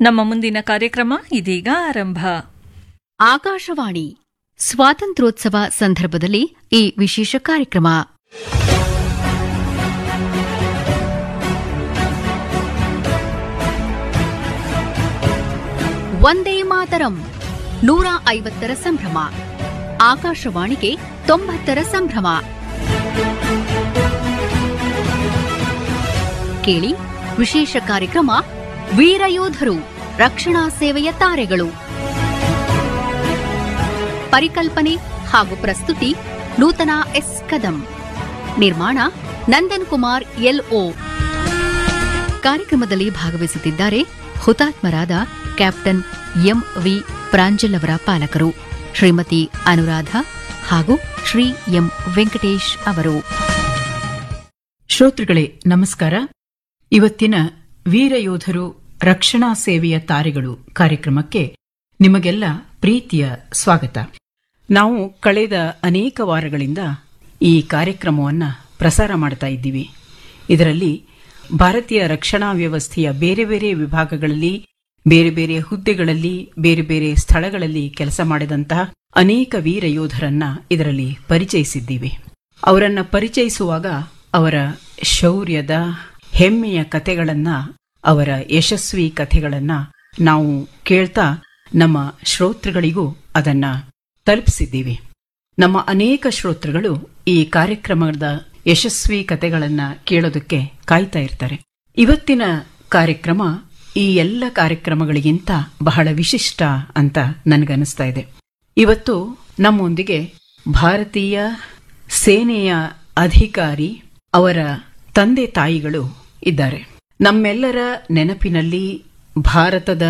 ನಮ್ಮ ಮುಂದಿನ ಕಾರ್ಯಕ್ರಮ ಇದೀಗ ಆರಂಭ ಆಕಾಶವಾಣಿ ಸ್ವಾತಂತ್ರ್ಯೋತ್ಸವ ಸಂದರ್ಭದಲ್ಲಿ ಈ ವಿಶೇಷ ಕಾರ್ಯಕ್ರಮ ವಂದೇ ಮಾತರಂ ನೂರ ಐವತ್ತರ ಸಂಭ್ರಮ ಆಕಾಶವಾಣಿಗೆ ತೊಂಬತ್ತರ ಸಂಭ್ರಮ ಕೇಳಿ ವಿಶೇಷ ಕಾರ್ಯಕ್ರಮ ವೀರಯೋಧರು ರಕ್ಷಣಾ ಸೇವೆಯ ತಾರೆಗಳು ಪರಿಕಲ್ಪನೆ ಹಾಗೂ ಪ್ರಸ್ತುತಿ ನೂತನ ಎಸ್ ಕದಂ ನಿರ್ಮಾಣ ನಂದನ್ ಕುಮಾರ್ ಎಲ್ಒ ಕಾರ್ಯಕ್ರಮದಲ್ಲಿ ಭಾಗವಹಿಸುತ್ತಿದ್ದಾರೆ ಹುತಾತ್ಮರಾದ ಕ್ಯಾಪ್ಟನ್ ಎಂ ವಿ ಪ್ರಾಂಜಲ್ ಅವರ ಪಾಲಕರು ಶ್ರೀಮತಿ ಅನುರಾಧ ಹಾಗೂ ಶ್ರೀ ಎಂ ವೆಂಕಟೇಶ್ ಅವರು ಶ್ರೋತೃಗಳೇ ನಮಸ್ಕಾರ ಇವತ್ತಿನ ವೀರಯೋಧರು ರಕ್ಷಣಾ ಸೇವೆಯ ತಾರೆಗಳು ಕಾರ್ಯಕ್ರಮಕ್ಕೆ ನಿಮಗೆಲ್ಲ ಪ್ರೀತಿಯ ಸ್ವಾಗತ ನಾವು ಕಳೆದ ಅನೇಕ ವಾರಗಳಿಂದ ಈ ಕಾರ್ಯಕ್ರಮವನ್ನು ಪ್ರಸಾರ ಮಾಡ್ತಾ ಇದ್ದೀವಿ ಇದರಲ್ಲಿ ಭಾರತೀಯ ರಕ್ಷಣಾ ವ್ಯವಸ್ಥೆಯ ಬೇರೆ ಬೇರೆ ವಿಭಾಗಗಳಲ್ಲಿ ಬೇರೆ ಬೇರೆ ಹುದ್ದೆಗಳಲ್ಲಿ ಬೇರೆ ಬೇರೆ ಸ್ಥಳಗಳಲ್ಲಿ ಕೆಲಸ ಮಾಡಿದಂತಹ ಅನೇಕ ವೀರ ಯೋಧರನ್ನ ಇದರಲ್ಲಿ ಪರಿಚಯಿಸಿದ್ದೀವಿ ಅವರನ್ನ ಪರಿಚಯಿಸುವಾಗ ಅವರ ಶೌರ್ಯದ ಹೆಮ್ಮೆಯ ಕಥೆಗಳನ್ನ ಅವರ ಯಶಸ್ವಿ ಕಥೆಗಳನ್ನ ನಾವು ಕೇಳ್ತಾ ನಮ್ಮ ಶ್ರೋತೃಗಳಿಗೂ ಅದನ್ನ ತಲುಪಿಸಿದ್ದೀವಿ ನಮ್ಮ ಅನೇಕ ಶ್ರೋತೃಗಳು ಈ ಕಾರ್ಯಕ್ರಮದ ಯಶಸ್ವಿ ಕಥೆಗಳನ್ನ ಕೇಳೋದಕ್ಕೆ ಕಾಯ್ತಾ ಇರ್ತಾರೆ ಇವತ್ತಿನ ಕಾರ್ಯಕ್ರಮ ಈ ಎಲ್ಲ ಕಾರ್ಯಕ್ರಮಗಳಿಗಿಂತ ಬಹಳ ವಿಶಿಷ್ಟ ಅಂತ ನನಗನ್ನಿಸ್ತಾ ಇದೆ ಇವತ್ತು ನಮ್ಮೊಂದಿಗೆ ಭಾರತೀಯ ಸೇನೆಯ ಅಧಿಕಾರಿ ಅವರ ತಂದೆ ತಾಯಿಗಳು ಇದ್ದಾರೆ ನಮ್ಮೆಲ್ಲರ ನೆನಪಿನಲ್ಲಿ ಭಾರತದ